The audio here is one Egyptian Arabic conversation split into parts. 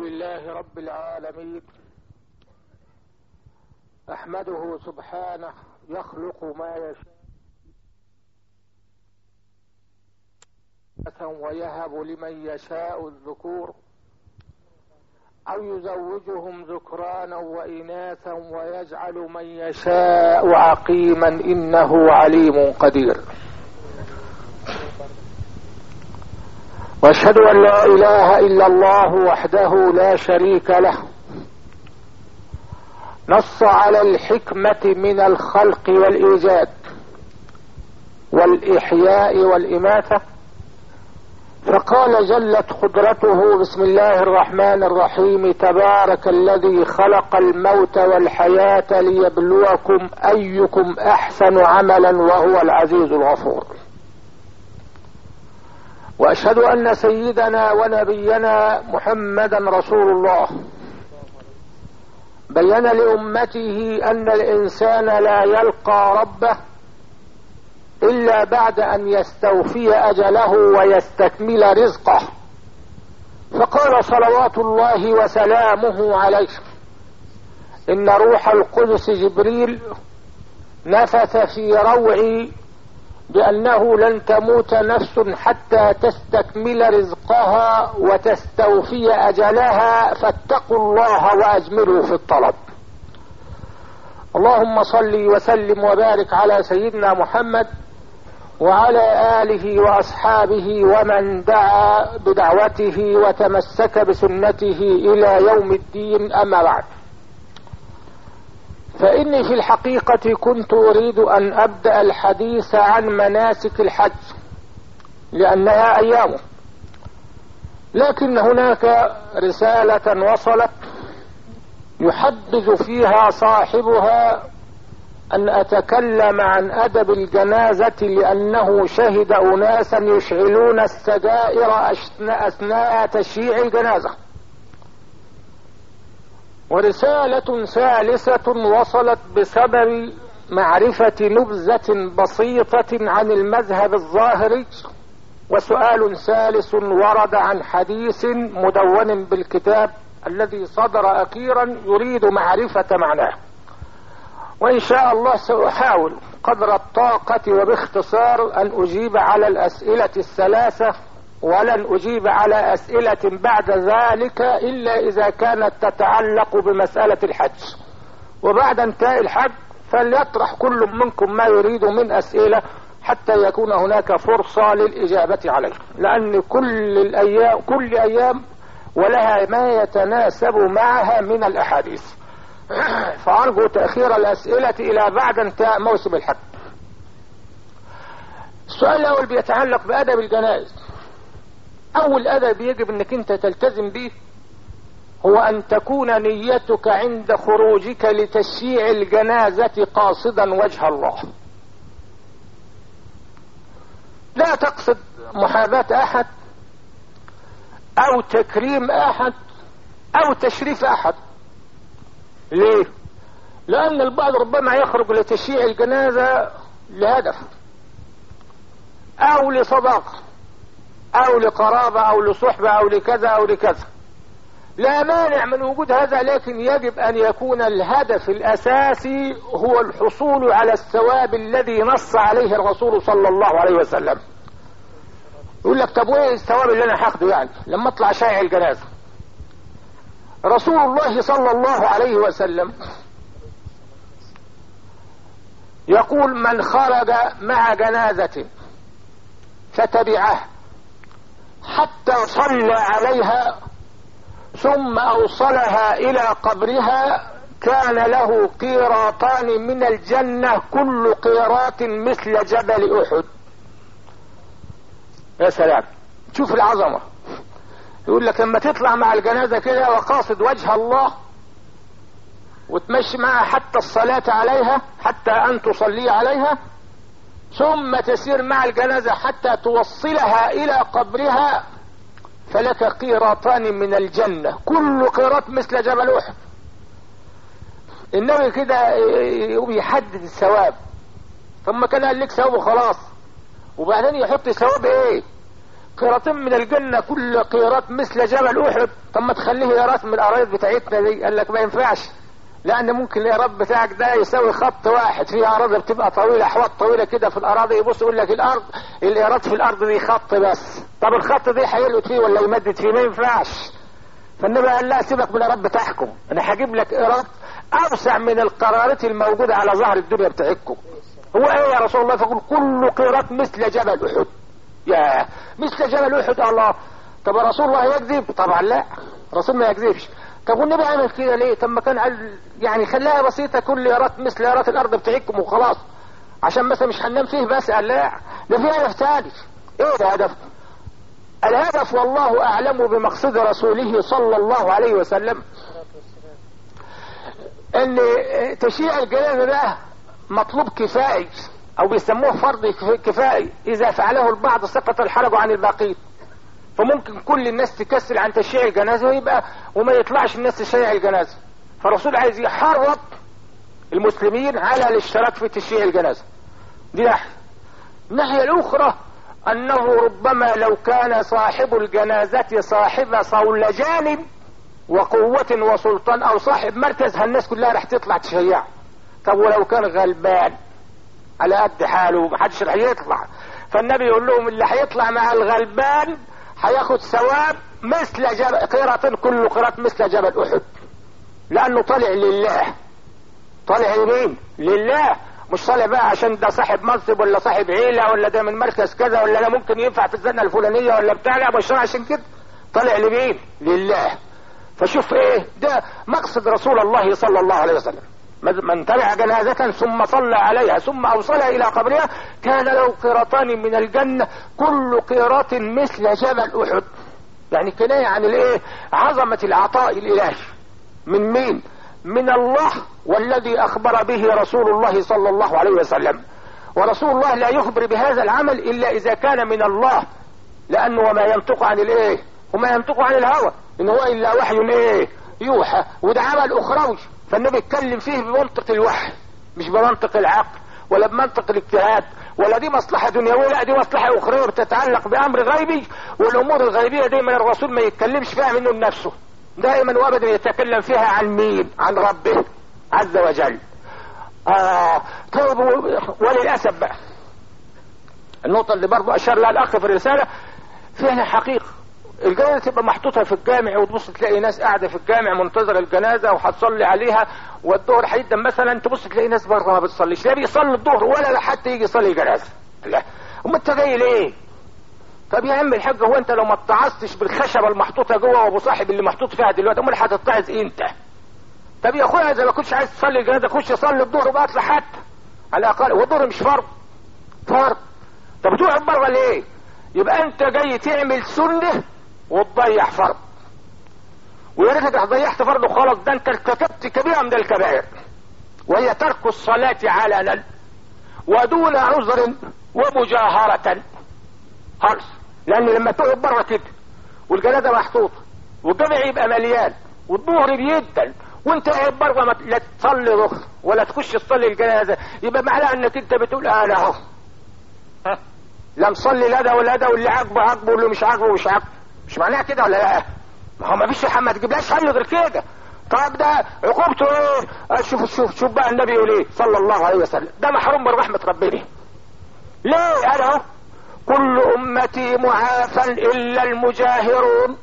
لله رب العالمين احمده سبحانه يخلق ما يشاء ويهب لمن يشاء الذكور او يزوجهم ذكرانا واناثا ويجعل من يشاء عقيما انه عليم قدير واشهد ان لا اله الا الله وحده لا شريك له نص على الحكمه من الخلق والايجاد والاحياء والاماته فقال جلت قدرته بسم الله الرحمن الرحيم تبارك الذي خلق الموت والحياه ليبلوكم ايكم احسن عملا وهو العزيز الغفور واشهد ان سيدنا ونبينا محمدا رسول الله بين لامته ان الانسان لا يلقى ربه الا بعد ان يستوفي اجله ويستكمل رزقه فقال صلوات الله وسلامه عليه ان روح القدس جبريل نفث في روعي بانه لن تموت نفس حتى تستكمل رزقها وتستوفي اجلها فاتقوا الله واجملوا في الطلب اللهم صل وسلم وبارك على سيدنا محمد وعلى اله واصحابه ومن دعا بدعوته وتمسك بسنته الى يوم الدين اما بعد فاني في الحقيقه كنت اريد ان ابدا الحديث عن مناسك الحج لانها ايامه لكن هناك رساله وصلت يحدث فيها صاحبها ان اتكلم عن ادب الجنازه لانه شهد اناسا يشعلون السجائر اثناء تشييع الجنازه ورسالة ثالثة وصلت بسبب معرفة نبذة بسيطة عن المذهب الظاهري وسؤال ثالث ورد عن حديث مدون بالكتاب الذي صدر أخيرا يريد معرفة معناه وإن شاء الله سأحاول قدر الطاقة وباختصار أن أجيب على الأسئلة الثلاثة ولن اجيب على اسئلة بعد ذلك الا اذا كانت تتعلق بمسألة الحج وبعد انتهاء الحج فليطرح كل منكم ما يريد من اسئلة حتى يكون هناك فرصة للاجابة عليه لان كل الايام كل ايام ولها ما يتناسب معها من الاحاديث فارجو تأخير الاسئلة الى بعد انتهاء موسم الحج السؤال الاول بيتعلق بادب الجنائز اول ادب يجب انك انت تلتزم به هو ان تكون نيتك عند خروجك لتشييع الجنازة قاصدا وجه الله لا تقصد محاباة احد او تكريم احد او تشريف احد ليه لان البعض ربما يخرج لتشييع الجنازة لهدف او لصداقه او لقرابة او لصحبة او لكذا او لكذا لا مانع من وجود هذا لكن يجب ان يكون الهدف الاساسي هو الحصول على الثواب الذي نص عليه الرسول صلى الله عليه وسلم يقول لك طب وايه الثواب اللي انا هاخده يعني لما اطلع شايع الجنازة رسول الله صلى الله عليه وسلم يقول من خرج مع جنازة فتبعه حتى صلى عليها ثم اوصلها الى قبرها كان له قيراطان من الجنة كل قيراط مثل جبل احد يا سلام شوف العظمة يقول لك لما تطلع مع الجنازة كده وقاصد وجه الله وتمشي معها حتى الصلاة عليها حتى ان تصلي عليها ثم تسير مع الجنازة حتى توصلها الى قبرها فلك قيراطان من الجنة كل قيراط مثل جبل احد النبي كده يحدد الثواب ثم كان قال لك ثواب وخلاص وبعدين يحط ثواب ايه قيراطين من الجنة كل قيراط مثل جبل احد طب ما تخليه قيراط من الاراضي بتاعتنا دي قال لك ما ينفعش لان ممكن القيراط بتاعك ده يساوي خط واحد فيها اراضي بتبقى طويله احواض طويله كده في الاراضي يبص يقول لك الارض القيراط في الارض دي خط بس طب الخط دي هيلقط فيه ولا يمدد فيه ما ينفعش فالنبي قال لا سيبك من الرب تحكم انا هجيب لك قيراط اوسع من القرارات الموجوده على ظهر الدنيا بتاعتكم هو ايه يا رسول الله فقل كل قيراط مثل جبل احد يا مثل جبل احد الله طب رسول الله يكذب طبعا لا رسول ما يكذبش طب والنبي عمل كده ليه طب ما كان قال يعني خلاها بسيطه كل يارات مثل يارات الارض بتاعتكم وخلاص عشان مثلا مش هننام فيه بس قال لا ده في هدف ثالث ايه الهدف الهدف والله اعلم بمقصد رسوله صلى الله عليه وسلم ان تشييع الجنازه ده مطلوب كفائي او بيسموه فرض كفائي اذا فعله البعض سقط الحرج عن الباقين فممكن كل الناس تكسل عن تشييع الجنازه ويبقى وما يطلعش الناس تشيع الجنازه فالرسول عايز يحرض المسلمين على الاشتراك في تشييع الجنازه دي ناحيه الناحيه الاخرى انه ربما لو كان صاحب الجنازه صاحب صولجان وقوة وسلطان او صاحب مركز هالناس كلها رح تطلع تشيع طب ولو كان غلبان على قد حاله محدش رح يطلع فالنبي يقول لهم اللي هيطلع مع الغلبان هياخد ثواب مثل جبل قيرة كل قيرة مثل جبل احد لانه طلع لله طلع لمين لله مش طالع بقى عشان ده صاحب منصب ولا صاحب عيلة ولا ده من مركز كذا ولا ده ممكن ينفع في الزنة الفلانية ولا بتاع لا مش عشان كده طلع لمين لله فشوف ايه ده مقصد رسول الله صلى الله عليه وسلم من تبع جنازة ثم صلى عليها ثم اوصلها الى قبرها كان له قيرتان من الجنة كل قيرات مثل جبل احد يعني كناية عن الايه عظمة العطاء الالهي من مين من الله والذي اخبر به رسول الله صلى الله عليه وسلم ورسول الله لا يخبر بهذا العمل الا اذا كان من الله لانه وما ينطق عن الايه وما ينطق عن الهوى ان هو الا وحي ايه يوحى وده عمل اخروي فالنبي اتكلم فيه بمنطق الوحي مش بمنطق العقل ولا بمنطق الاجتهاد ولا دي مصلحة دنيوية لا دي مصلحة أخرى بتتعلق بأمر غيبي والأمور الغيبية دايما الرسول ما يتكلمش فيها منه لنفسه دائما وابدا يتكلم فيها عن مين عن ربه عز وجل آه طيب وللأسف بقى النقطة اللي برضه أشار لها الأخ في الرسالة فيها حقيقة الجنازة تبقى محطوطة في الجامع وتبص تلاقي ناس قاعدة في الجامع منتظرة الجنازة وهتصلي عليها والظهر هيدا مثلا تبص تلاقي ناس بره ما بتصليش لا بيصلي الظهر ولا حتى يجي يصلي الجنازة لا أما أنت جاي ليه؟ طب يا عم الحاج هو أنت لو ما اتعظتش بالخشبة المحطوطة جوه وأبو صاحب اللي محطوط فيها دلوقتي أمال هتتعظ أنت؟ طب يا أخويا إذا ما كنتش عايز تصلي الجنازة خش صلي الظهر بقى اطلع حتى على الأقل هو الظهر مش فرض فرض طب تقعد بره ليه؟ يبقى أنت جاي تعمل سنة وتضيع فرض ويا ريتك ضيعت فرض خلاص ده انت ارتكبت كبيره من الكبائر وهي ترك الصلاة علنا ودون عذر ومجاهرة خالص لان لما تقعد بره كده والجنازه محطوطه والجامع يبقى مليان والظهر بيدن وانت قاعد بره لا تصلي ظهر ولا تخش تصلي الجنازه يبقى معناها انك انت بتقول انا اهو لا مصلي لا ده ولا ده واللي عاجبه عاجبه واللي مش عاجبه مش عاجبه مش معناها كده ولا لا ما هو ما فيش ما تجيبلاش حل غير كده طب ده عقوبته ايه شوف شوف شوف بقى النبي يقول ايه صلى الله عليه وسلم ده محروم من رحمة ربنا ليه انا كل امتي معافى الا المجاهرون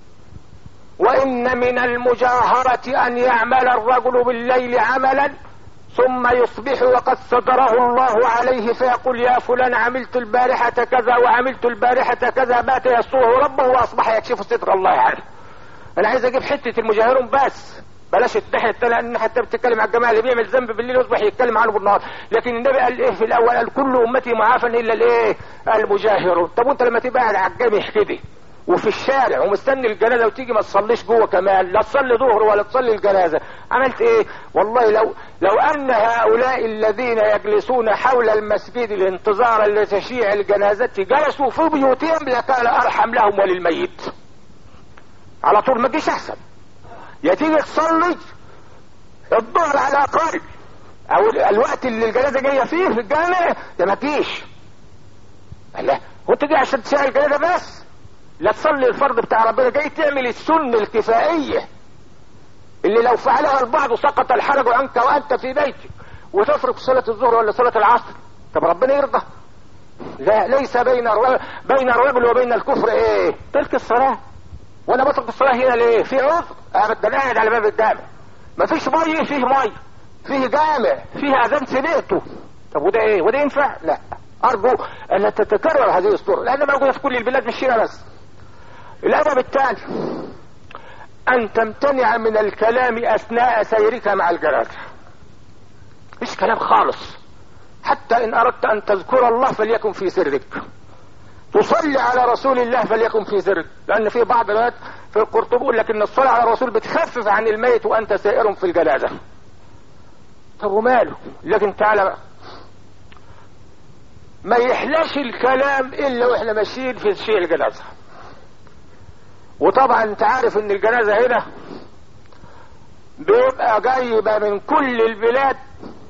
وان من المجاهرة ان يعمل الرجل بالليل عملا ثم يصبح وقد ستره الله عليه فيقول يا فلان عملت البارحة كذا وعملت البارحة كذا بات يسوه ربه واصبح يكشف ستر الله عنه انا عايز اجيب حتة المجاهرون بس بلاش الناحية التانية لان حتى بتتكلم على الجماعة اللي بيعمل ذنب بالليل يصبح يتكلم عنه بالنهار لكن النبي قال ايه في الاول قال كل امتي معافى الا الايه المجاهرون طب وانت لما تبقى قاعد على الجامع كده وفي الشارع ومستني الجنازه وتيجي ما تصليش جوه كمان لا تصلي ظهر ولا تصلي الجنازه عملت ايه والله لو لو ان هؤلاء الذين يجلسون حول المسجد الانتظار لتشييع الجنازه جلسوا في بيوتهم لكان ارحم لهم وللميت على طول ما تجيش احسن يا تيجي تصلي الظهر على الاقل او الوقت اللي الجنازه جايه فيه في الجامع ده ما تجيش لا وانت جاي عشان تشاهد كده بس لا تصلي الفرض بتاع ربنا جاي تعمل السنة الكفائية اللي لو فعلها البعض سقط الحرج عنك وانت في بيتك وتترك صلاة الظهر ولا صلاة العصر طب ربنا يرضى لا ليس بين الرجل بين الرجل وبين الكفر ايه تلك الصلاة وانا بترك الصلاة هنا ليه في عذر ابدا قاعد على باب الجامع مفيش مية فيه مية فيه جامع فيه اذان سمعته طب وده ايه وده ينفع لا ارجو ان تتكرر هذه الصورة لانها موجودة في كل البلاد مش هنا بس الادب الثاني ان تمتنع من الكلام اثناء سيرك مع الجنازة مش كلام خالص حتى ان اردت ان تذكر الله فليكن في سرك تصلي على رسول الله فليكن في سرك لان في بعض الوقت في القرطبي يقول لك ان الصلاة على الرسول بتخفف عن الميت وانت سائر في الجنازة طب وماله لكن تعالى بقى ما يحلاش الكلام الا واحنا ماشيين في شيء الجنازة وطبعا انت عارف ان الجنازة هنا بيبقى جايبة من كل البلاد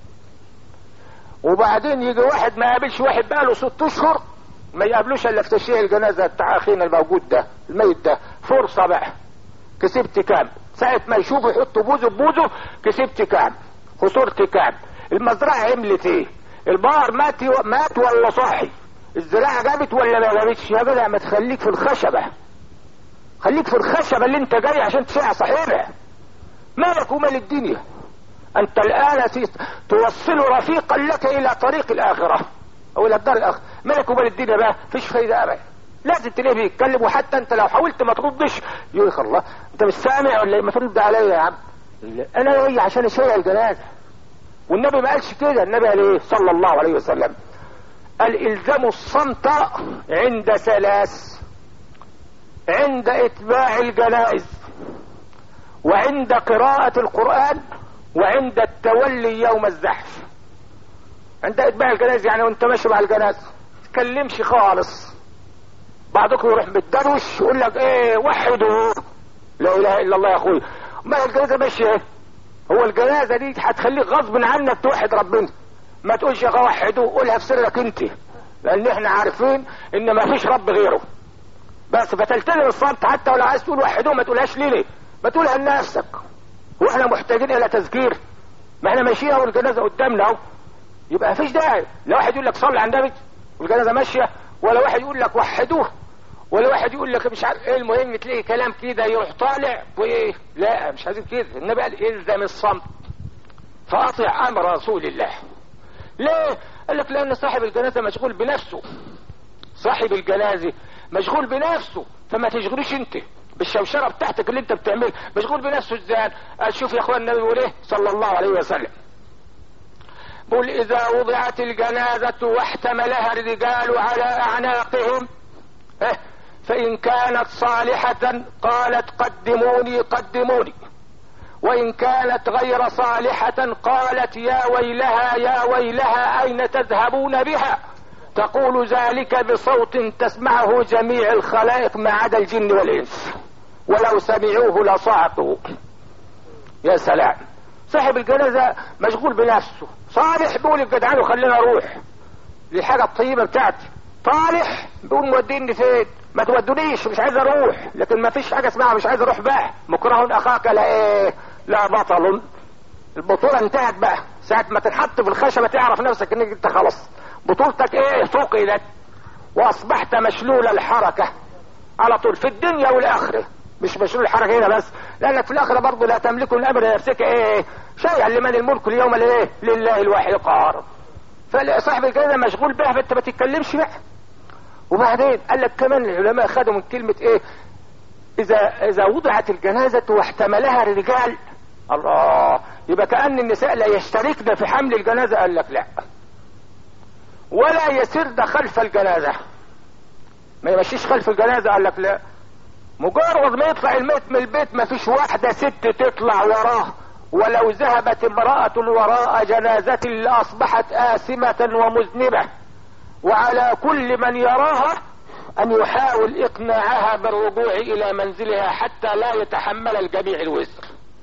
وبعدين يجي واحد ما يقابلش واحد بقاله ست اشهر ما يقابلوش الا في تشييع الجنازه بتاع اخينا الموجود ده الميت ده فرصه بقى كسبت كام ساعة ما يشوفوا يحطوا بوزه بوزه كسبت كام خسرت كام المزرعة عملت ايه البقر مات مات ولا صاحي الزراعة جابت ولا ما جابتش يا جدع ما تخليك في الخشبة خليك في الخشبة اللي انت جاي عشان تشيع صحيح مالك ومال الدنيا انت الان توصل رفيقا لك الى طريق الاخرة او الى الدار الاخرة مالك ومال الدنيا بقى فيش فايدة ابدا لازم تلاقيه بيتكلم وحتى انت لو حاولت ما تردش يقول لك الله انت مش سامع ولا ما ترد عليا يا عم انا جاي عشان اشيع الجنازة والنبي ما قالش كده النبي قال ايه صلى الله عليه وسلم قال الزموا الصمت عند ثلاث عند اتباع الجنائز وعند قراءة القرآن وعند التولي يوم الزحف عند اتباع الجنائز يعني وانت ماشي مع الجنازة تكلمش خالص بعضكم يروح بالدروش يقول لك ايه وحدوا لا اله الا الله يا اخوي ما الجنازة ماشية ايه هو الجنازة دي هتخليك غصب عنك توحد ربنا ما تقولش يا وحدوا قولها في سرك انت لان احنا عارفين ان ما فيش رب غيره بس فتلتزم الصمت حتى ولو عايز تقول وحدوه ما تقولهاش ليه ما تقولها لنفسك واحنا محتاجين الى تذكير ما احنا ماشيين اهو الجنازه قدامنا اهو يبقى مفيش داعي لا واحد يقول لك صلي على النبي والجنازه ماشيه ولا واحد يقول لك وحدوه ولا واحد يقول لك مش عارف ايه المهم تلاقي كلام كده يروح طالع وايه لا مش عايزين كده النبي قال الزم الصمت فاطع امر رسول الله ليه قال لك لان صاحب الجنازه مشغول بنفسه صاحب الجنازه مشغول بنفسه فما تشغلوش انت بالشوشره بتاعتك اللي انت بتعملها مشغول بنفسه ازاي قال شوف يا اخوان النبي بيقول ايه صلى الله عليه وسلم قل اذا وضعت الجنازة واحتملها الرجال على اعناقهم اه فان كانت صالحة قالت قدموني قدموني وان كانت غير صالحة قالت يا ويلها يا ويلها اين تذهبون بها تقول ذلك بصوت تسمعه جميع الخلائق ما عدا الجن والانس ولو سمعوه لصعقوا يا سلام صاحب الجنازة مشغول بنفسه صالح بيقول الجدعان وخلينا اروح دي الحاجة الطيبة بتاعتي طالح بيقول موديني فين ما تودونيش مش عايز اروح لكن ما فيش حاجة اسمها مش عايز اروح بقى مكره اخاك لا ايه لا بطل البطولة انتهت بقى ساعة ما تنحط في الخشبة تعرف نفسك انك انت خلاص بطولتك ايه فقدت واصبحت مشلول الحركة على طول في الدنيا والاخرة مش مشلول الحركة هنا بس لانك في الاخرة برضه لا تملك الامر لنفسك ايه شيئا لمن الملك اليوم الايه لله الواحد القهار فصاحب الجنة مشغول بها فانت ما تتكلمش بقى وبعدين قال لك كمان العلماء خدوا من كلمة ايه اذا اذا وضعت الجنازة واحتملها الرجال الله يبقى كأن النساء لا يشتركن في حمل الجنازة قال لك لا ولا يسرن خلف الجنازة ما يمشيش خلف الجنازة قال لك لا مجرد ما يطلع الميت من البيت ما فيش واحدة ست تطلع وراه ولو ذهبت امرأة وراء جنازة لأصبحت آثمة ومذنبة وعلى كل من يراها أن يحاول إقناعها بالرجوع إلى منزلها حتى لا يتحمل الجميع الوزر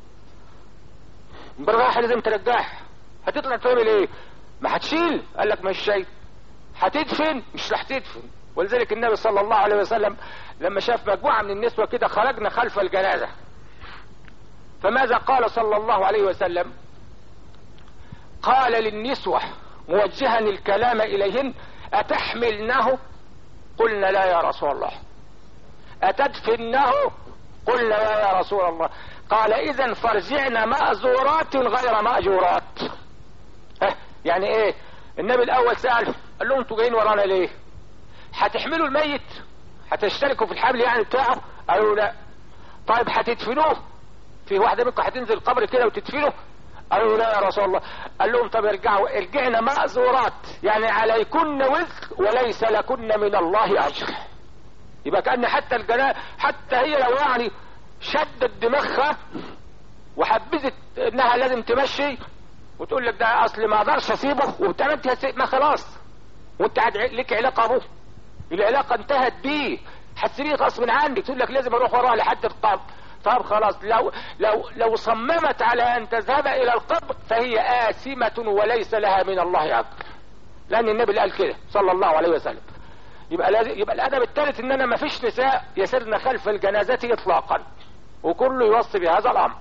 بالراحة لازم ترجعها هتطلع تعمل ايه ما هتشيل قال لك مش شايف هتدفن مش رح تدفن ولذلك النبي صلى الله عليه وسلم لما شاف مجموعة من النسوة كده خرجنا خلف الجنازة فماذا قال صلى الله عليه وسلم قال للنسوة موجها الكلام اليهن اتحملنه قلنا لا يا رسول الله اتدفنه قلنا لا يا رسول الله قال اذا فارجعنا مأزورات غير مأجورات اه يعني ايه النبي الاول سأل قال لهم انتوا جايين ورانا ليه هتحملوا الميت هتشتركوا في الحمل يعني بتاعه قالوا لا طيب هتدفنوه في واحدة منكم هتنزل القبر كده وتدفنه قالوا لا يا رسول الله قال لهم طب ارجعوا ارجعنا مأزورات يعني عليكن وزر وليس لكن من الله اجر يبقى كأن حتى الجناء حتى هي لو يعني شدت دماغها وحبذت انها لازم تمشي وتقول لك ده اصل ما اقدرش اسيبه وبتاع انت ما خلاص وانت قاعد لك علاقه ابوه العلاقه انتهت بيه هتسيبيه غصب عنك تقول لك لازم اروح وراها لحد القبر طب خلاص لو لو لو صممت على ان تذهب الى القبر فهي آثمة وليس لها من الله اجر لان النبي قال كده صلى الله عليه وسلم يبقى لازم يبقى الادب الثالث اننا ما فيش نساء يسرن خلف الجنازة اطلاقا وكله يوصي بهذا الامر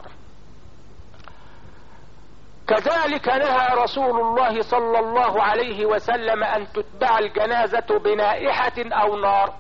كذلك نهى رسول الله صلى الله عليه وسلم ان تتبع الجنازة بنائحة او نار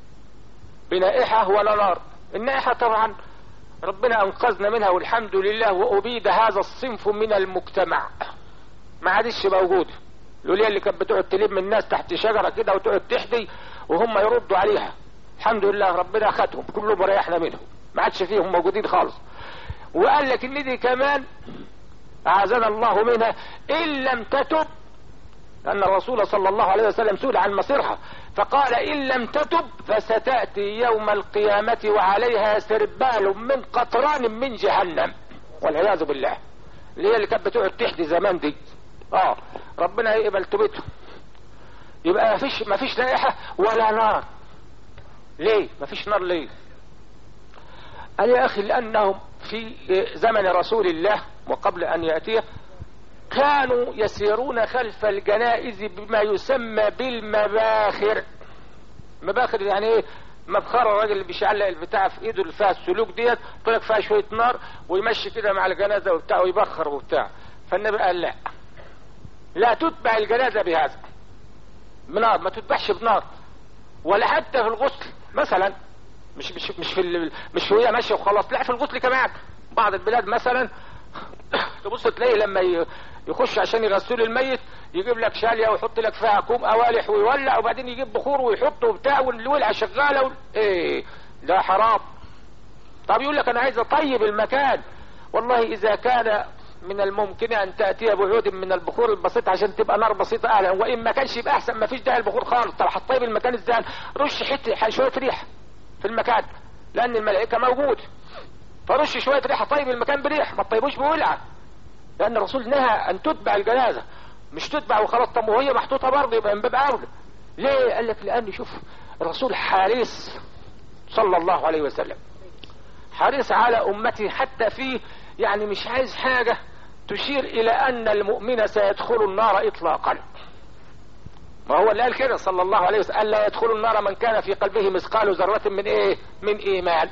بنائحة ولا نار النائحة طبعا ربنا انقذنا منها والحمد لله وابيد هذا الصنف من المجتمع ما عادش موجود لوليا اللي كانت بتقعد تلم الناس تحت شجرة كده وتقعد تحدي وهم يردوا عليها الحمد لله ربنا اخدهم كلهم وريحنا منهم ما عادش فيهم موجودين خالص وقال لك ان دي كمان اعاذنا الله منها ان لم تتب لان الرسول صلى الله عليه وسلم سئل عن مصيرها فقال ان لم تتب فستأتي يوم القيامة وعليها سربال من قطران من جهنم والعياذ بالله اللي هي اللي كانت بتقعد تحدي زمان دي اه ربنا يقبل توبته يبقى ما فيش ما فيش رائحة ولا نار ليه ما فيش نار ليه قال يا اخي لانهم في زمن رسول الله وقبل ان يأتيه كانوا يسيرون خلف الجنائز بما يسمى بالمباخر مباخر يعني ايه مبخرة الراجل اللي بيشعلق البتاع في ايده اللي فيها السلوك ديت طلق فيها شوية نار ويمشي كده مع الجنازة وبتاع ويبخر وبتاع فالنبي قال لا لا تتبع الجنازة بهذا بنار ما تتبعش بنار ولا حتى في الغسل مثلا مش مش مش في مش وهي ماشيه وخلاص لا في الغسل كمان بعض البلاد مثلا تبص تلاقي لما يخش عشان يغسلوا الميت يجيب لك شاليه ويحط لك فيها كوم اوالح ويولع وبعدين يجيب بخور ويحط وبتاع والولعه شغاله و... ايه ده حرام طب يقول لك انا عايز اطيب المكان والله اذا كان من الممكن ان تاتي بعود من البخور البسيط عشان تبقى نار بسيطه اعلى وان ما كانش يبقى احسن ما فيش داعي البخور خالص طب هتطيب المكان ازاي رش حته شويه ريح في المكان لان الملائكه موجود فرش شويه ريحه طيب المكان بريح ما تطيبوش بولعه لان الرسول نهى ان تتبع الجنازه مش تتبع وخلاص طب وهي محطوطه برضه يبقى من باب اولى ليه قال لك لان شوف الرسول حريص صلى الله عليه وسلم حريص على امته حتى فيه يعني مش عايز حاجه تشير الى ان المؤمن سيدخل النار اطلاقا ما هو اللي قال كده صلى الله عليه وسلم الا يدخل النار من كان في قلبه مثقال ذره من ايه من ايمان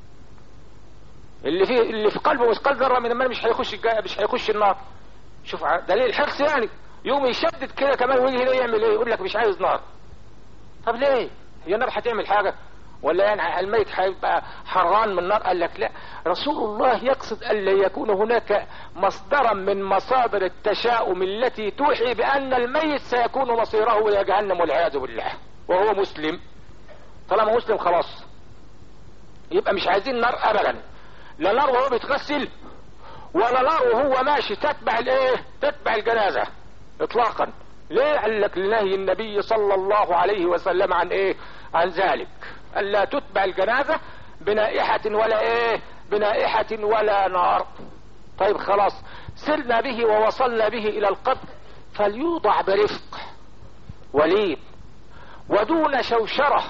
اللي في اللي في قلبه مثقال ذره من ايمان مش هيخش مش هيخش النار شوف دليل الحرص يعني يوم يشدد كده كمان ويجي هنا يعمل ايه يقول لك مش عايز نار طب ليه هي النار هتعمل حاجه ولا يعني الميت هيبقى حران من النار قال لك لا رسول الله يقصد الا يكون هناك مصدرا من مصادر التشاؤم التي توحي بان الميت سيكون مصيره الى جهنم والعياذ بالله وهو مسلم طالما مسلم خلاص يبقى مش عايزين نار ابدا لا نار وهو بيتغسل ولا نار وهو ماشي تتبع الايه تتبع الجنازة اطلاقا ليه قال لك لنهي النبي صلى الله عليه وسلم عن ايه عن ذلك الا تتبع الجنازة بنائحة ولا ايه بنائحة ولا نار طيب خلاص سرنا به ووصلنا به الى القبر فليوضع برفق ولين ودون شوشرة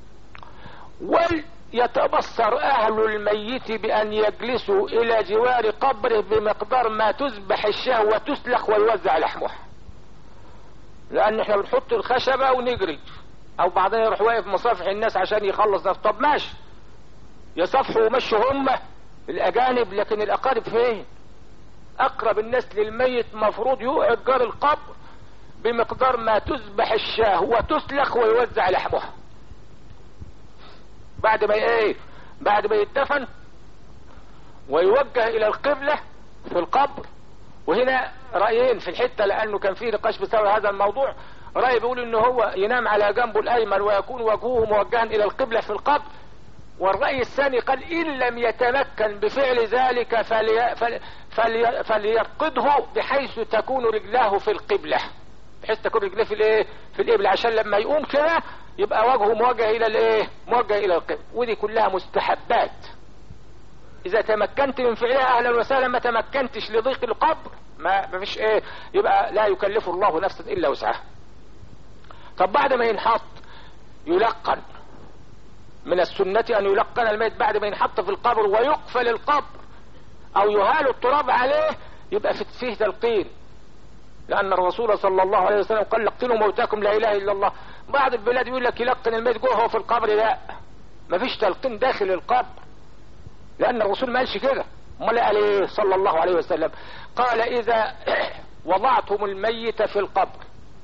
وليتبصر اهل الميت بان يجلسوا الى جوار قبره بمقدار ما تذبح الشاه وتسلخ ويوزع لحمها لان احنا بنحط الخشبة ونجري او بعدين يروح واقف مصافح الناس عشان يخلص نفسه طب ماشي يصفحوا ومشوا هم الاجانب لكن الاقارب فين اقرب الناس للميت مفروض يقعد جار القبر بمقدار ما تذبح الشاه وتسلخ ويوزع لحمها بعد ما ايه بعد ما يدفن ويوجه الى القبلة في القبر وهنا رأيين في الحتة لانه كان فيه نقاش بسبب هذا الموضوع رأي بيقول ان هو ينام على جنبه الايمن ويكون وجهه موجها الى القبلة في القبر والرأي الثاني قال ان لم يتمكن بفعل ذلك فلي فلي فليرقده بحيث تكون رجلاه في القبلة بحيث تكون رجليه في الايه في القبلة عشان لما يقوم كده يبقى وجهه موجه الى الايه موجه الى القبلة ودي كلها مستحبات اذا تمكنت من فعلها اهلا وسهلا ما تمكنتش لضيق القبر ما فيش ايه يبقى لا يكلف الله نفسا الا وسعها طب بعد ما ينحط يلقن من السنة ان يلقن الميت بعد ما ينحط في القبر ويقفل القبر او يهال التراب عليه يبقى فيه تلقين لان الرسول صلى الله عليه وسلم قال لقنوا موتاكم لا اله الا الله بعض البلاد يقول لك يلقن الميت جوه هو في القبر لا مفيش تلقين داخل القبر لان الرسول ما قالش كده امال قال ايه صلى الله عليه وسلم قال اذا وضعتم الميت في القبر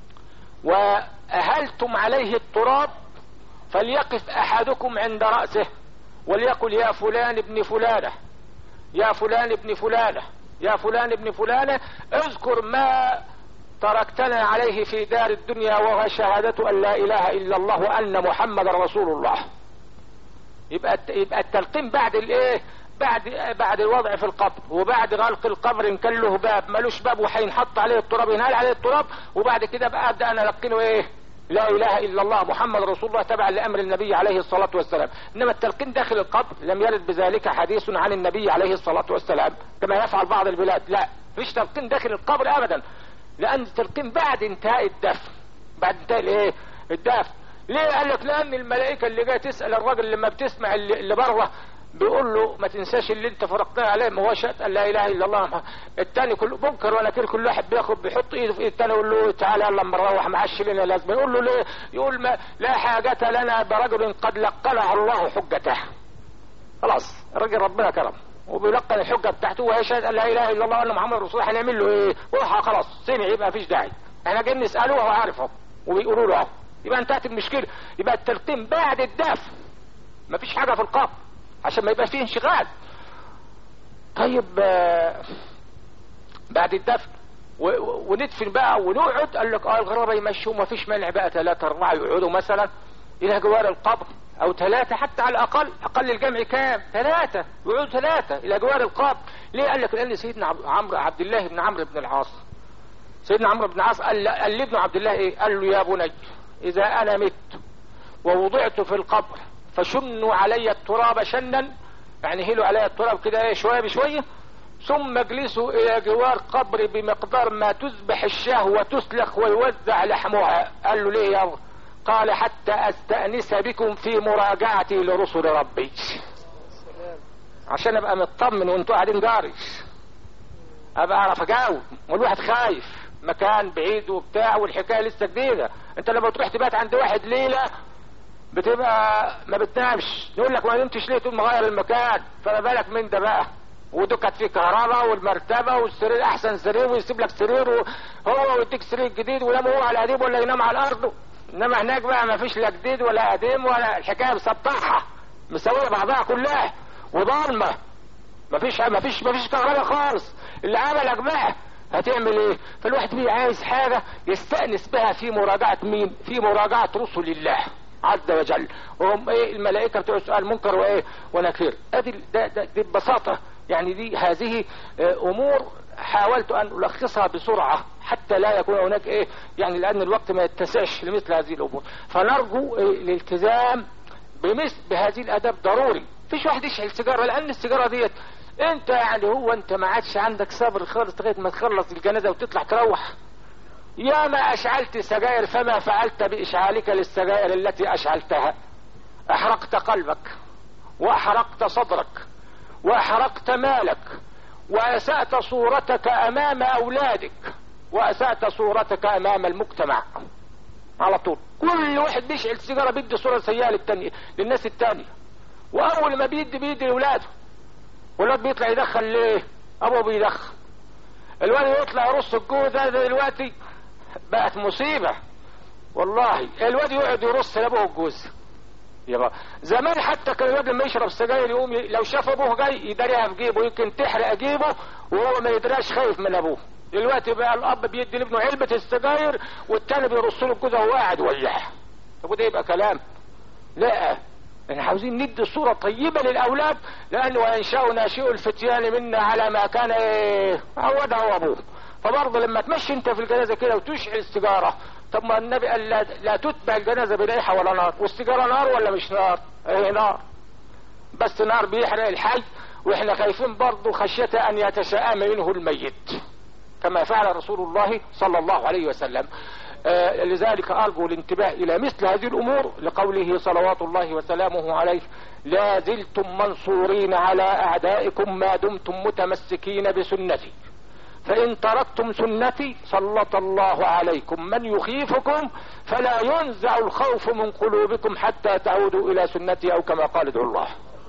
واهلتم عليه التراب فليقف احدكم عند رأسه وليقل يا فلان ابن فلانة يا فلان ابن فلانة يا فلان ابن فلانة اذكر ما تركتنا عليه في دار الدنيا وهو شهادة ان لا اله الا الله وان محمد رسول الله يبقى يبقى التلقين بعد الايه بعد بعد الوضع في القبر وبعد غلق القبر ان كان له باب ملوش باب وهينحط عليه التراب ينهال عليه التراب وبعد كده بقى ابدا انا القنه ايه لا اله الا الله محمد رسول الله تبعا لامر النبي عليه الصلاة والسلام انما التلقين داخل القبر لم يرد بذلك حديث عن النبي عليه الصلاة والسلام كما يفعل بعض البلاد لا مفيش تلقين داخل القبر ابدا لان التلقين بعد انتهاء الدفن بعد انتهاء الايه الدفن ليه قال لك لان الملائكة اللي جايه تسأل الراجل لما بتسمع اللي, اللي بره بيقول له ما تنساش اللي انت فرقتها عليه ما هو شهد ان لا اله الا الله الثاني كل منكر ونكير كل واحد بياخد بيحط ايده في ايد الثاني يقول له تعالى يلا اما نروح معاش لنا لازم يقول له ليه يقول ما لا حاجة لنا برجل قد لقنه الله حجته خلاص الراجل ربنا كرم وبيلقن الحجه بتاعته ويشهد ان لا اله الا الله وان محمد رسول الله هنعمل له ايه؟ وراح خلاص سمع يبقى مفيش داعي احنا جايين نساله وهو عارفه وبيقولوا له اهو يبقى انتهت المشكله يبقى التلقين بعد الدفن مفيش حاجه في القبر عشان ما يبقى فيه انشغال طيب بعد الدفن وندفن بقى ونقعد قال لك اه الغرابه يمشوا ما فيش مانع بقى ثلاثة أربعة يقعدوا مثلا إلى جوار القبر أو ثلاثة حتى على الأقل أقل الجمع كام؟ ثلاثة يقعدوا ثلاثة إلى جوار القبر ليه قال لك لأن سيدنا عمرو عبد الله بن عمرو بن العاص سيدنا عمرو بن العاص قال قال لابن عبد الله إيه؟ قال له يا بني إذا أنا مت ووضعت في القبر فشنوا علي التراب شنا يعني هيلوا علي التراب كده ايه شويه بشويه ثم اجلسوا الى جوار قبري بمقدار ما تذبح الشاه وتسلخ ويوزع لحمها قال له ليه يا قال حتى استأنس بكم في مراجعتي لرسل ربي عشان ابقى مطمن وانتوا قاعدين جاري ابقى اعرف اجاوب والواحد خايف مكان بعيد وبتاع والحكايه لسه جديده انت لما تروح تبات عند واحد ليله بتبقى ما بتنامش يقول لك ما نمتش ليه تقول مغير المكان فما بالك من ده بقى ودكت فيه كهرباء والمرتبه والسرير احسن سرير ويسيب لك سرير هو ويديك سرير جديد وينام هو على القديم ولا ينام على الارض انما هناك بقى ما فيش لا جديد ولا قديم ولا الحكايه مسطحه مسويه بعضها كلها وضلمه ما فيش ما فيش ما فيش كهرباء خالص اللي عملك بقى هتعمل ايه فالواحد بيه عايز حاجه يستانس بها في مراجعه مين في مراجعه رسل الله عز وجل وهم ايه الملائكه بتوع سؤال منكر وايه ونكير ادي ده ده دي ببساطه يعني دي هذه امور حاولت ان الخصها بسرعه حتى لا يكون هناك ايه يعني لان الوقت ما يتسعش لمثل هذه الامور فنرجو إيه الالتزام بمثل بهذه الاداب ضروري فيش واحد يشعل سيجاره لان السيجاره ديت انت يعني هو انت ما عادش عندك صبر خالص لغايه ما تخلص الجنازه وتطلع تروح يا ما اشعلت سجائر فما فعلت باشعالك للسجائر التي اشعلتها احرقت قلبك واحرقت صدرك واحرقت مالك واسأت صورتك امام اولادك واسأت صورتك امام المجتمع على طول كل واحد بيشعل سيجاره بيدي صوره سيئه للتانية للناس التانية واول ما بيدي بيدي لاولاده والواد بيطلع يدخن ليه ابوه بيدخن الواد يطلع يرص الجوز ده دلوقتي بقت مصيبه والله الواد يقعد يرص لابوه الجوز يبقى زمان حتى كان الواد لما يشرب سجاير يقوم ي... لو شاف ابوه جاي يداريها في جيبه يمكن تحرق جيبه وهو ما يدراش خايف من ابوه دلوقتي بقى الاب بيدي لابنه علبه السجاير والتاني بيرص له الجوز وهو قاعد ويح طب وده يبقى كلام لا احنا عاوزين ندي صورة طيبة للأولاد لأنه وينشأ ناشئ الفتيان منا على ما كان ايه عوده أبوه فبرضه لما تمشي انت في الجنازة كده وتشعل السيجارة طب ما النبي قال لا, لا تتبع الجنازة بريحة ولا نار والسيجارة نار ولا مش نار ايه نار بس نار بيحرق الحي واحنا خايفين برضه خشية ان يتشائم منه الميت كما فعل رسول الله صلى الله عليه وسلم آه لذلك أرجو الانتباه إلى مثل هذه الأمور لقوله صلوات الله وسلامه عليه لا زلتم منصورين على أعدائكم ما دمتم متمسكين بسنتي فإن تركتم سنتي سلط الله عليكم من يخيفكم فلا ينزع الخوف من قلوبكم حتى تعودوا إلى سنتي أو كما قال ادعوا الله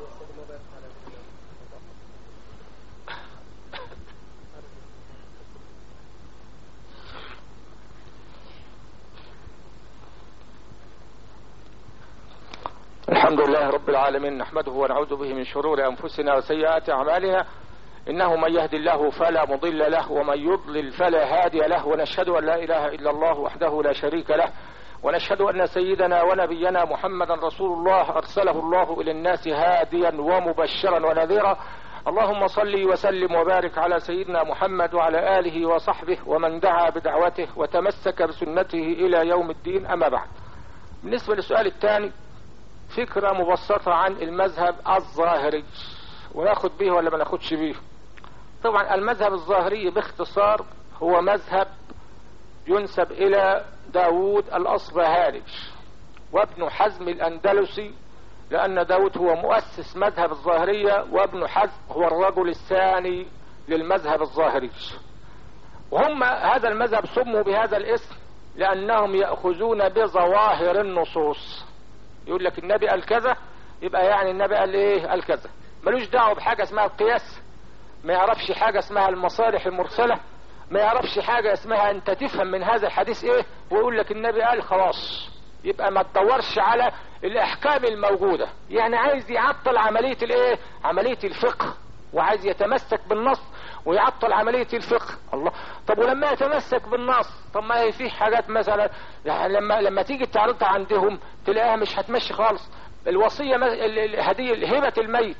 الحمد لله رب العالمين نحمده ونعوذ به من شرور انفسنا وسيئات اعمالنا انه من يهد الله فلا مضل له ومن يضلل فلا هادي له ونشهد ان لا اله الا الله وحده لا شريك له ونشهد ان سيدنا ونبينا محمدا رسول الله ارسله الله الى الناس هاديا ومبشرا ونذيرا اللهم صل وسلم وبارك على سيدنا محمد وعلى اله وصحبه ومن دعا بدعوته وتمسك بسنته الى يوم الدين اما بعد بالنسبه للسؤال الثاني فكرة مبسطة عن المذهب الظاهري وناخد به ولا ما ناخدش به طبعا المذهب الظاهري باختصار هو مذهب ينسب الى داود الاصبهاني وابن حزم الاندلسي لان داود هو مؤسس مذهب الظاهرية وابن حزم هو الرجل الثاني للمذهب الظاهري وهم هذا المذهب سموا بهذا الاسم لانهم يأخذون بظواهر النصوص يقول لك النبي قال كذا يبقى يعني النبي قال ايه قال كذا ملوش دعوه بحاجه اسمها القياس ما يعرفش حاجه اسمها المصالح المرسله ما يعرفش حاجه اسمها انت تفهم من هذا الحديث ايه ويقول لك النبي قال خلاص يبقى ما تدورش على الاحكام الموجوده يعني عايز يعطل عمليه الايه عمليه الفقه وعايز يتمسك بالنص ويعطل عملية الفقه الله طب ولما يتمسك بالنص طب ما هي فيه حاجات مثلا يعني لما لما تيجي تعرضها عندهم تلاقيها مش هتمشي خالص الوصية هدية هبة الميت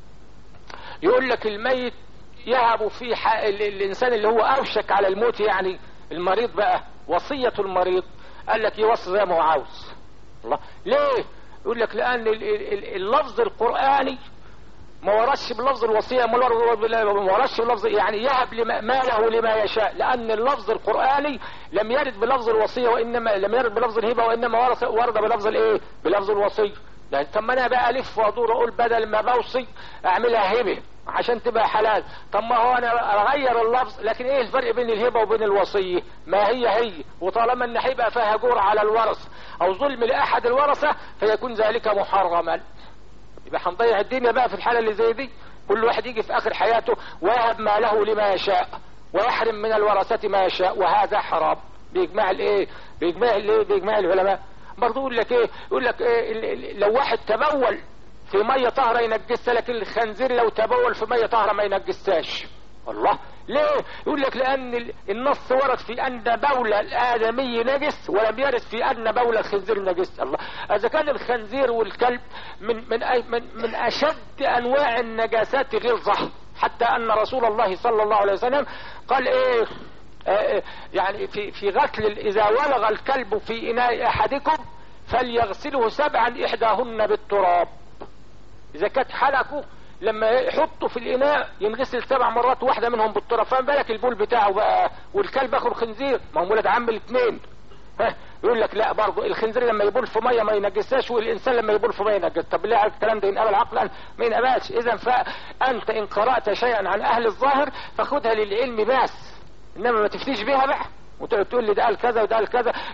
يقول لك الميت يهب في الانسان اللي هو اوشك على الموت يعني المريض بقى وصية المريض قال لك يوصي زي ما هو عاوز الله ليه يقول لك لان اللفظ القرآني ما ورش بلفظ الوصية ما ورش بلفظ يعني يهب لما ماله لما يشاء لأن اللفظ القرآني لم يرد بلفظ الوصية وإنما لم يرد بلفظ الهبة وإنما ورد بلفظ الإيه بلفظ الوصية يعني طب ما أنا بقى ألف وأدور أقول بدل ما بوصي أعملها هبة عشان تبقى حلال طب ما هو أنا أغير اللفظ لكن إيه الفرق بين الهبة وبين الوصية ما هي هي وطالما أن هيبقى فيها جور على الورث أو ظلم لأحد الورثة فيكون ذلك محرما يبقى هنضيع الدنيا بقى في الحالة اللي زي دي كل واحد يجي في اخر حياته ويهب ماله لما يشاء ويحرم من الورثة ما يشاء وهذا حرام باجماع الايه باجماع الايه باجماع العلماء برضه يقول لك ايه يقول لك إيه لو واحد تبول في ميه طاهره ينجسها لكن الخنزير لو تبول في ميه طاهره ما ينجسهاش الله ليه يقول لك لان النص ورد في ان بول الادمي نجس ولم يرد في ان بول الخنزير نجس الله اذا كان الخنزير والكلب من من من, من اشد انواع النجاسات غلظه حتى ان رسول الله صلى الله عليه وسلم قال ايه آه يعني في في غسل اذا ولغ الكلب في اناء احدكم فليغسله سبعا احداهن بالتراب اذا كانت حلقه لما يحطه في الاناء ينغسل سبع مرات واحدة منهم بالتراب فما بالك البول بتاعه بقى والكلب اخو الخنزير ما هم ولاد عم الاثنين ها يقول لك لا برضه الخنزير لما يبول في ميه ما ينجسهاش والانسان لما يبول في ميه ينجس طب ليه الكلام ده ينقبل عقلا ما ينقبلش اذا فانت ان قرات شيئا عن اهل الظاهر فخدها للعلم بس انما ما تفتيش بيها بقى وتقول لي ده قال كذا وده قال كذا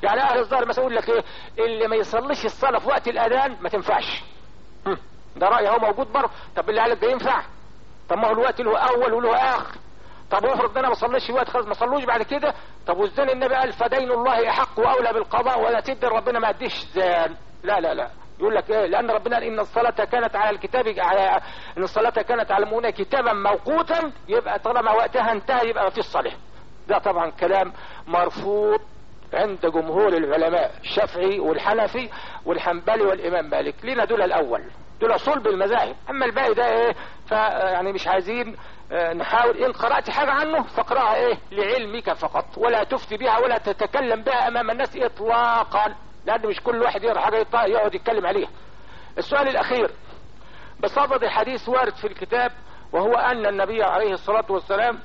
يعني اهل الظاهر مثلا يقول لك ايه اللي ما يصليش الصلاه في وقت الاذان ما تنفعش هم، ده راي هو موجود برضه طب اللي قالك ده ينفع طب ما هو الوقت له اول وله اخر طب افرض ان انا ما صليش في وقت خلاص ما صلوش بعد كده طب وازاي النبي قال فدين الله احق واولى بالقضاء ولا تدي ربنا ما اديش زان لا لا لا يقول لك ايه لان ربنا قال ان الصلاه كانت على الكتاب على ان الصلاه كانت على المؤمنين كتابا موقوتا يبقى طالما وقتها انتهى يبقى ما فيش صلاه ده طبعا كلام مرفوض عند جمهور العلماء الشافعي والحنفي والحنبلي والامام مالك لنا دول الاول دول صلب المذاهب اما الباقي ده ايه فيعني مش عايزين آه، نحاول ان قرأت حاجة عنه فاقرأها ايه لعلمك فقط ولا تفتي بها ولا تتكلم بها امام الناس اطلاقا لان مش كل واحد يقرأ حاجة يط- يقعد يتكلم عليها السؤال الاخير بصدد حديث وارد في الكتاب وهو ان النبي عليه الصلاة والسلام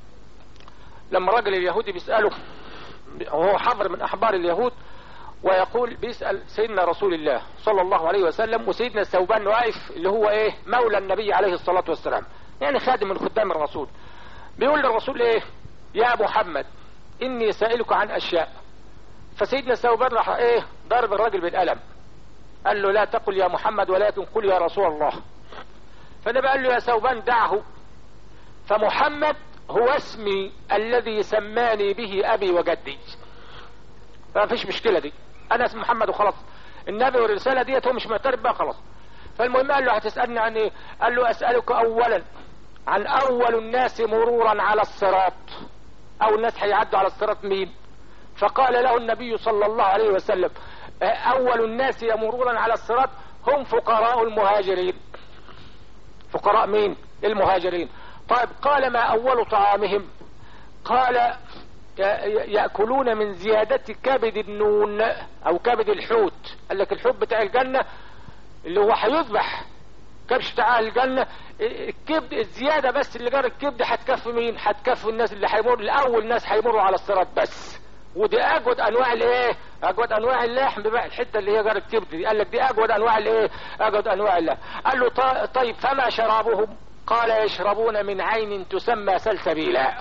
لما الراجل اليهودي بيسأله وهو حبر من احبار اليهود ويقول بيسأل سيدنا رسول الله صلى الله عليه وسلم وسيدنا الثوبان واقف اللي هو ايه مولى النبي عليه الصلاة والسلام يعني خادم من خدام الرسول بيقول للرسول ايه يا محمد اني سائلك عن اشياء فسيدنا الثوبان راح ايه ضرب الراجل بالقلم قال له لا تقل يا محمد ولكن قل يا رسول الله فالنبي قال له يا ثوبان دعه فمحمد هو اسمي الذي سماني به ابي وجدي فما فيش مشكله دي انا اسم محمد وخلاص النبي والرساله ديت هو مش معترف بها خلاص فالمهم قال له هتسالني عن ايه قال له اسالك اولا عن اول الناس مرورا على الصراط اول الناس هيعدوا على الصراط مين فقال له النبي صلى الله عليه وسلم آه، اول الناس يمرون على الصراط هم فقراء المهاجرين فقراء مين المهاجرين طيب قال ما اول طعامهم قال ي- ي- يأكلون من زيادة كبد النون او كبد الحوت قال لك الحوت بتاع الجنة اللي هو هيذبح كبش بتاع الجنة الكبد الزيادة بس اللي جار الكبد هتكفي مين هتكفي الناس اللي هيمر الاول ناس هيمروا على الصراط بس ودي اجود انواع الايه اجود انواع اللحم بقى الحته اللي هي جار الكبد دي قال لك دي اجود انواع الايه اجود انواع اللحم قال له ط- طيب فما شرابهم قال يشربون من عين تسمى سلسبيلا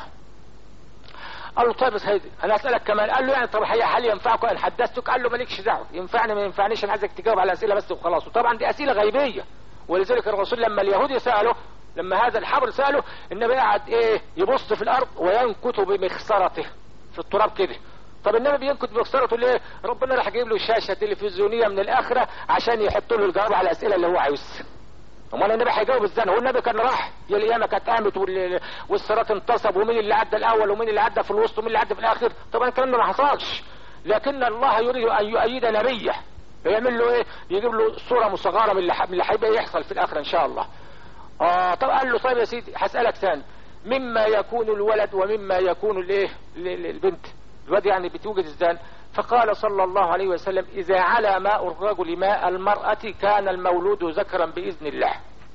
قال له طيب يا سيدي انا اسالك كمان قال له يعني طب هي هل ينفعك ان حدثتك قال له مالكش دعوه ينفعني ما ينفعنيش انا عايزك تجاوب على اسئله بس وخلاص وطبعا دي اسئله غيبيه ولذلك الرسول لما اليهود سالوا لما هذا الحبر ساله النبي قعد ايه يبص في الارض وينكت بمخصرته في التراب كده طب النبي بينكت بمخصرته ليه ربنا راح جايب له شاشه تلفزيونيه من الاخره عشان يحط له الجواب على الاسئله اللي هو عاوزها امال النبي هيجاوب ازاي هو النبي كان راح يا القيامه كانت قامت وال- والصراط انتصب ومين اللي عدى الاول ومين اللي عدى في الوسط ومين اللي عدى في الاخر طبعا الكلام ده ما حصلش لكن الله يريد ان يؤيد نبيه يعمل له ايه يجيب له صوره مصغره من اللي ح- من اللي هيبقى يحصل في الاخر ان شاء الله اه طب قال له طيب يا سيدي هسالك ثاني مما يكون الولد ومما يكون الايه ال- ال- البنت الواد يعني بتوجد ازاي فقال صلى الله عليه وسلم اذا علا ماء الرجل ماء المرأة كان المولود ذكرا باذن الله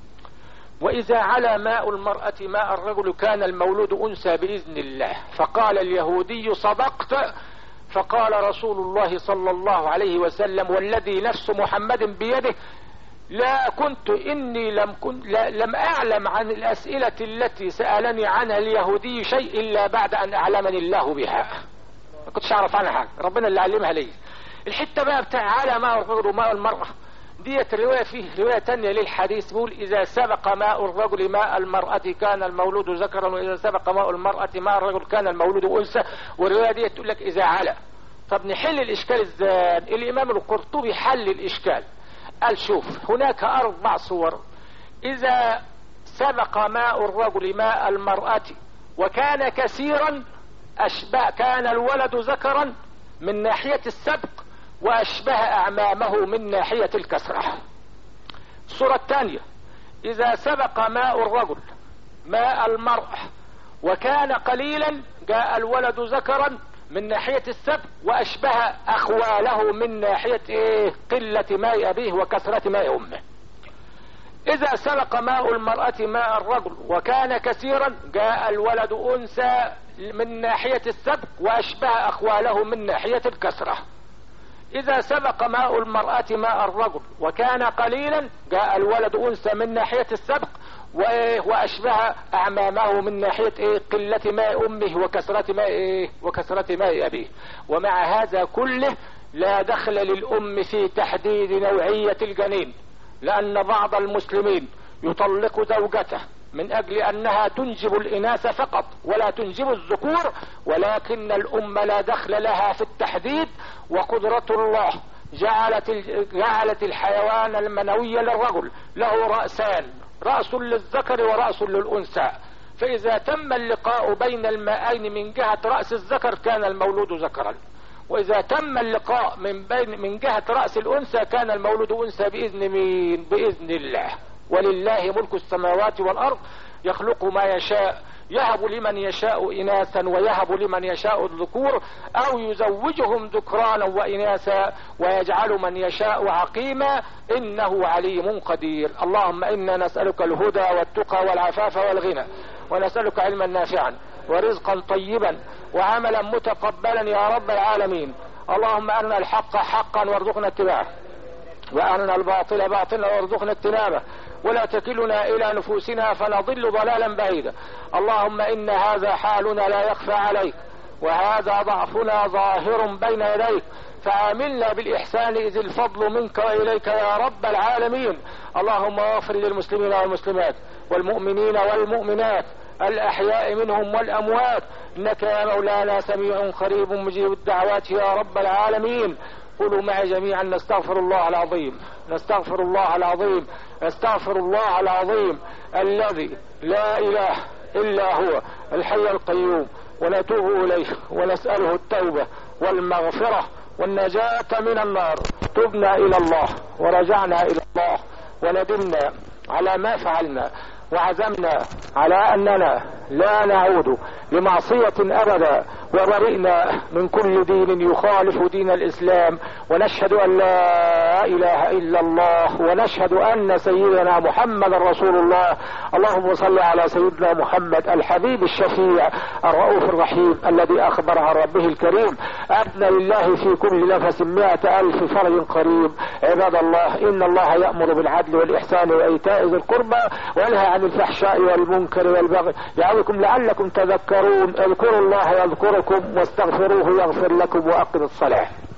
واذا علا ماء المرأة ماء الرجل كان المولود انثى باذن الله فقال اليهودي صدقت فقال رسول الله صلى الله عليه وسلم والذي نفس محمد بيده لا كنت اني لم كن لا لم اعلم عن الاسئلة التي سألني عنها اليهودي شيء الا بعد ان اعلمني الله بها ما كنتش اعرف عنها حاجة ربنا اللي علمها لي الحتة بقى بتاع على ماء الرجل وماء المرأة ديت رواية فيه رواية تانية للحديث بيقول إذا سبق ماء الرجل ماء المرأة كان المولود ذكرا وإذا سبق ماء المرأة ماء الرجل كان المولود أنثى والرواية ديت تقول لك إذا على طب نحل الإشكال إزاي الإمام القرطبي حل الإشكال قال شوف هناك أربع صور إذا سبق ماء الرجل ماء المرأة وكان كثيرا أشبه كان الولد ذكرا من ناحية السبق وأشبه أعمامه من ناحية الكسرة الصورة الثانية إذا سبق ماء الرجل ماء المرأة وكان قليلا جاء الولد ذكرا من ناحية السبق وأشبه أخواله من ناحية إيه قلة ماء أبيه وكثرة ماء أمه إذا سبق ماء المرأة ماء الرجل وكان كثيرا جاء الولد أنثى من ناحية السبق وأشبه أخواله من ناحية الكسرة إذا سبق ماء المرأة ماء الرجل وكان قليلا جاء الولد أنثى من ناحية السبق وايه واشبه اعمامه من ناحية ايه قلة ماء امه وكثرة ماء ايه وكثرة ماء ابيه ومع هذا كله لا دخل للام في تحديد نوعية الجنين لان بعض المسلمين يطلق زوجته من اجل انها تنجب الاناث فقط ولا تنجب الذكور ولكن الام لا دخل لها في التحديد وقدرة الله جعلت جعلت الحيوان المنوي للرجل له رأسان رأس للذكر ورأس للأنثى فإذا تم اللقاء بين المائين من جهة رأس الذكر كان المولود ذكرا وإذا تم اللقاء من بين من جهة رأس الأنثى كان المولود أنثى بإذن مين؟ بإذن الله ولله ملك السماوات والأرض يخلق ما يشاء يهب لمن يشاء إناثا ويهب لمن يشاء الذكور أو يزوجهم ذكرانا وإناثا ويجعل من يشاء عقيما إنه عليم قدير اللهم إنا نسألك الهدى والتقى والعفاف والغنى ونسألك علما نافعا ورزقا طيبا وعملا متقبلا يا رب العالمين اللهم أرنا الحق حقا وارزقنا اتباعه وأرنا الباطل باطلا وارزقنا اجتنابه ولا تكلنا الى نفوسنا فنضل ضلالا بعيدا اللهم ان هذا حالنا لا يخفى عليك وهذا ضعفنا ظاهر بين يديك فعاملنا بالاحسان اذ الفضل منك واليك يا رب العالمين اللهم اغفر للمسلمين والمسلمات والمؤمنين والمؤمنات الاحياء منهم والاموات انك يا مولانا سميع قريب مجيب الدعوات يا رب العالمين قولوا معي جميعا نستغفر الله العظيم نستغفر الله العظيم نستغفر الله العظيم الذي لا اله الا هو الحي القيوم ونتوب اليه ونسأله التوبة والمغفرة والنجاة من النار تبنا الى الله ورجعنا الى الله وندمنا على ما فعلنا وعزمنا على اننا لا نعود لمعصية ابدا وبرئنا من كل دين يخالف دين الاسلام ونشهد ان لا اله الا الله ونشهد ان سيدنا محمد رسول الله اللهم صل على سيدنا محمد الحبيب الشفيع الرؤوف الرحيم الذي اخبر عن ربه الكريم ادنى لله في كل نفس مئة الف فرج قريب عباد الله ان الله يأمر بالعدل والاحسان وايتاء ذي القربى وينهى عن الفحشاء والمنكر والبغي يعظكم لعلكم تذكرون اذكروا الله يذكركم واستغفروه يغفر لكم واقم الصلاه